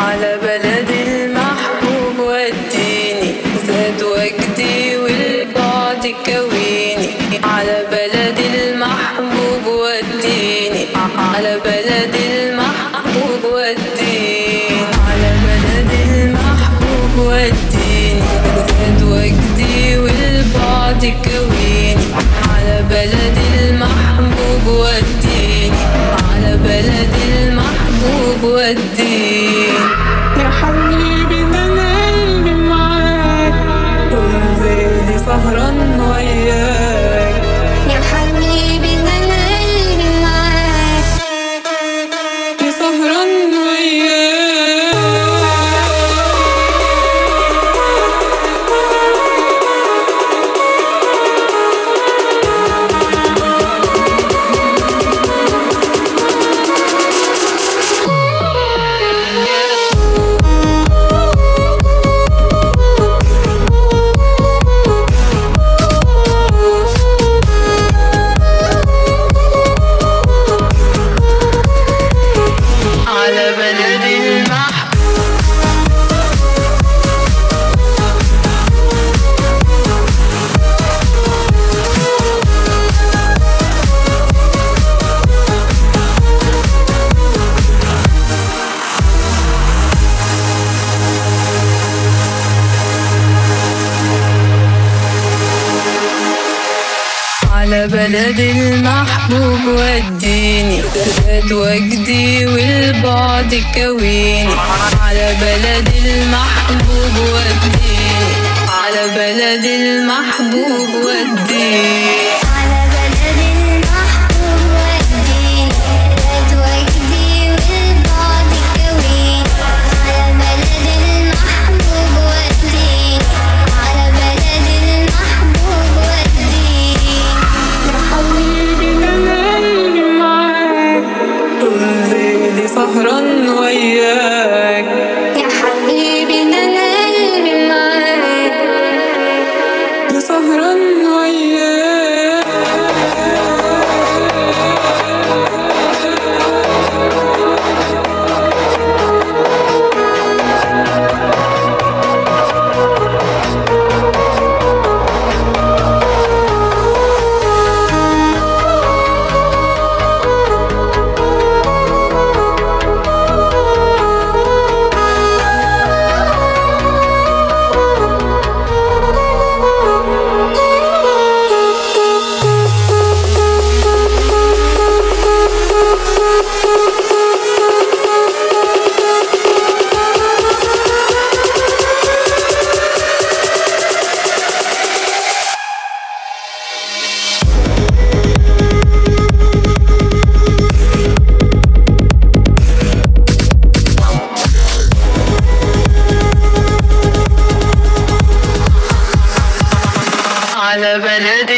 على بلدي المحبوب وديني زاد وجدي والبعد كويني على بلدي المحبوب وديني على بلدي المحبوب وديني على بلدي المحبوب وديني زاد وجدي والبعد كويني على بلدي المحبوب وديني على بلدي المحبوب وديني يا حبيبي ده انا قلبي معاك طول ليلي سهران وياك يا حبيبي ده انا قلبي معاك يا سهران على بلدي المحبوب على بلدي المحبوب وديني زاد وجدي والبعد كويني على بلدي المحبوب وديني على بلدي المحبوب وديني على بلدي المحبوب وديني زاد وجدي والبعد كويني على بلدي المحبوب وديني على بلدي المحبوب وديني يا حبيبي ده انا قلبي معاك طول ليلي سهران وياك يا حبيبي ده انا قلبي معاك يا سهران وياك على بلدي